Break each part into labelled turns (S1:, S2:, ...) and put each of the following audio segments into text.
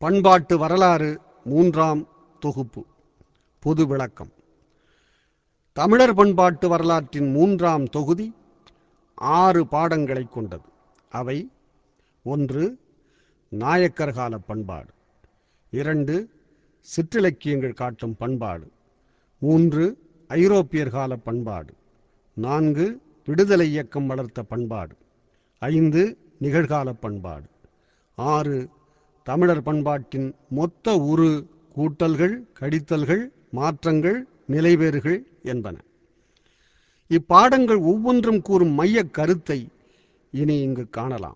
S1: பண்பாட்டு வரலாறு மூன்றாம் தொகுப்பு பொது விளக்கம் தமிழர் பண்பாட்டு வரலாற்றின் மூன்றாம் தொகுதி ஆறு பாடங்களை கொண்டது அவை ஒன்று நாயக்கர் கால பண்பாடு இரண்டு சிற்றிலக்கியங்கள் காட்டும் பண்பாடு மூன்று ஐரோப்பியர் கால பண்பாடு நான்கு விடுதலை இயக்கம் வளர்த்த பண்பாடு ஐந்து நிகழ்கால பண்பாடு ஆறு தமிழர் பண்பாட்டின் மொத்த உரு கூட்டல்கள் கடித்தல்கள் மாற்றங்கள் நிலைவேறுகள் என்பன இப்பாடங்கள் ஒவ்வொன்றும் கூறும் மையக் கருத்தை இனி இங்கு காணலாம்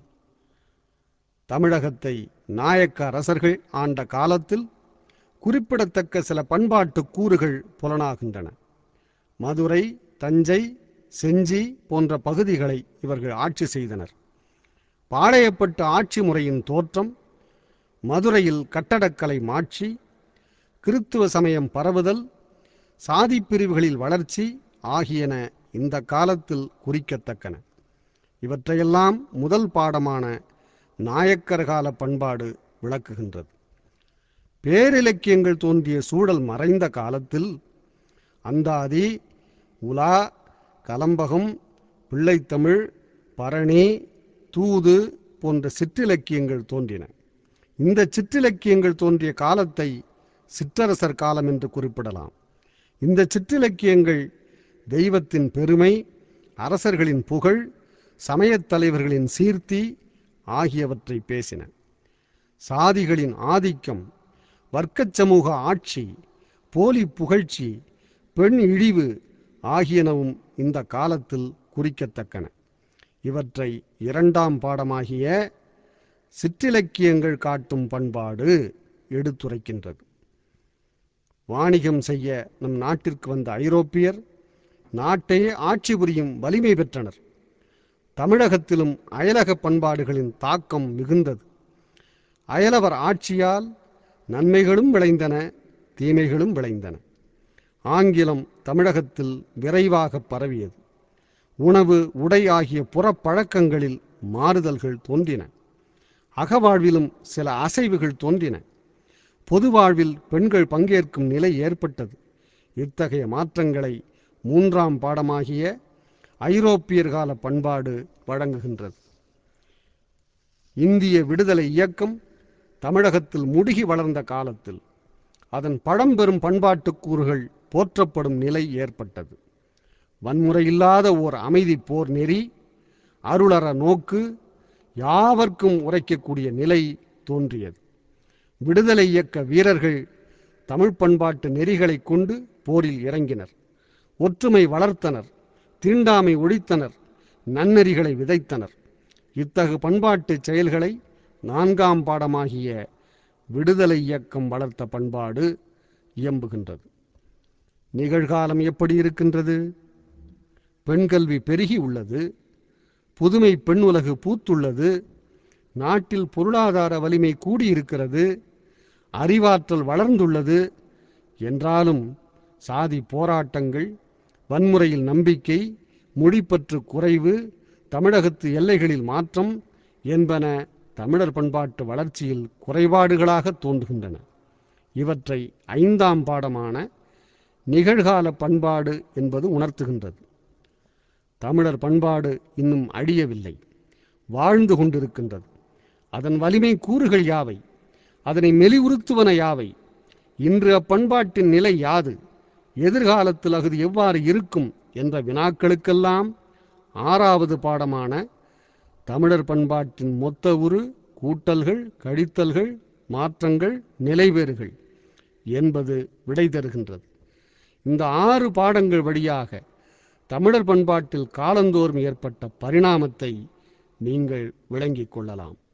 S1: தமிழகத்தை நாயக்க அரசர்கள் ஆண்ட காலத்தில் குறிப்பிடத்தக்க சில பண்பாட்டு கூறுகள் புலனாகின்றன மதுரை தஞ்சை செஞ்சி போன்ற பகுதிகளை இவர்கள் ஆட்சி செய்தனர் பாளையப்பட்டு ஆட்சி முறையின் தோற்றம் மதுரையில் கட்டடக்கலை மாட்சி கிறித்துவ சமயம் பரவுதல் சாதி பிரிவுகளில் வளர்ச்சி ஆகியன இந்த காலத்தில் குறிக்கத்தக்கன இவற்றையெல்லாம் முதல் பாடமான நாயக்கர் கால பண்பாடு விளக்குகின்றது பேரிலக்கியங்கள் தோன்றிய சூழல் மறைந்த காலத்தில் அந்தாதி உலா கலம்பகம் பிள்ளைத்தமிழ் பரணி தூது போன்ற சிற்றிலக்கியங்கள் தோன்றின இந்த சிற்றிலக்கியங்கள் தோன்றிய காலத்தை சிற்றரசர் காலம் என்று குறிப்பிடலாம் இந்த சிற்றிலக்கியங்கள் தெய்வத்தின் பெருமை அரசர்களின் புகழ் சமயத் தலைவர்களின் சீர்த்தி ஆகியவற்றை பேசின சாதிகளின் ஆதிக்கம் வர்க்கச் சமூக ஆட்சி போலி புகழ்ச்சி பெண் இழிவு ஆகியனவும் இந்த காலத்தில் குறிக்கத்தக்கன இவற்றை இரண்டாம் பாடமாகிய சிற்றிலக்கியங்கள் காட்டும் பண்பாடு எடுத்துரைக்கின்றது வாணிகம் செய்ய நம் நாட்டிற்கு வந்த ஐரோப்பியர் நாட்டையே ஆட்சி புரியும் வலிமை பெற்றனர் தமிழகத்திலும் அயலக பண்பாடுகளின் தாக்கம் மிகுந்தது அயலவர் ஆட்சியால் நன்மைகளும் விளைந்தன தீமைகளும் விளைந்தன ஆங்கிலம் தமிழகத்தில் விரைவாக பரவியது உணவு உடை ஆகிய புறப்பழக்கங்களில் மாறுதல்கள் தோன்றின அகவாழ்விலும் சில அசைவுகள் தோன்றின பொது வாழ்வில் பெண்கள் பங்கேற்கும் நிலை ஏற்பட்டது இத்தகைய மாற்றங்களை மூன்றாம் பாடமாகிய ஐரோப்பியர் கால பண்பாடு வழங்குகின்றது இந்திய விடுதலை இயக்கம் தமிழகத்தில் முடுகி வளர்ந்த காலத்தில் அதன் பழம்பெரும் பண்பாட்டுக் கூறுகள் போற்றப்படும் நிலை ஏற்பட்டது வன்முறையில்லாத ஓர் அமைதி போர் நெறி அருளற நோக்கு யாவர்க்கும் உரைக்கக்கூடிய நிலை தோன்றியது விடுதலை இயக்க வீரர்கள் தமிழ் பண்பாட்டு நெறிகளை கொண்டு போரில் இறங்கினர் ஒற்றுமை வளர்த்தனர் தீண்டாமை ஒழித்தனர் நன்னெறிகளை விதைத்தனர் இத்தகு பண்பாட்டு செயல்களை நான்காம் பாடமாகிய விடுதலை இயக்கம் வளர்த்த பண்பாடு இயம்புகின்றது நிகழ்காலம் எப்படி இருக்கின்றது பெண்கல்வி பெருகி உள்ளது புதுமை பெண் உலகு பூத்துள்ளது நாட்டில் பொருளாதார வலிமை கூடியிருக்கிறது அறிவாற்றல் வளர்ந்துள்ளது என்றாலும் சாதி போராட்டங்கள் வன்முறையில் நம்பிக்கை மொழிப்பற்று குறைவு தமிழகத்து எல்லைகளில் மாற்றம் என்பன தமிழர் பண்பாட்டு வளர்ச்சியில் குறைபாடுகளாக தோன்றுகின்றன இவற்றை ஐந்தாம் பாடமான நிகழ்கால பண்பாடு என்பது உணர்த்துகின்றது தமிழர் பண்பாடு இன்னும் அழியவில்லை வாழ்ந்து கொண்டிருக்கின்றது அதன் வலிமை கூறுகள் யாவை அதனை மெலிவுறுத்துவன யாவை இன்று அப்பண்பாட்டின் நிலை யாது எதிர்காலத்தில் அகுது எவ்வாறு இருக்கும் என்ற வினாக்களுக்கெல்லாம் ஆறாவது பாடமான தமிழர் பண்பாட்டின் மொத்த உரு கூட்டல்கள் கழித்தல்கள் மாற்றங்கள் நிலைவேறுகள் என்பது விடை தருகின்றது இந்த ஆறு பாடங்கள் வழியாக தமிழர் பண்பாட்டில் காலந்தோறும் ஏற்பட்ட பரிணாமத்தை நீங்கள் விளங்கிக் கொள்ளலாம்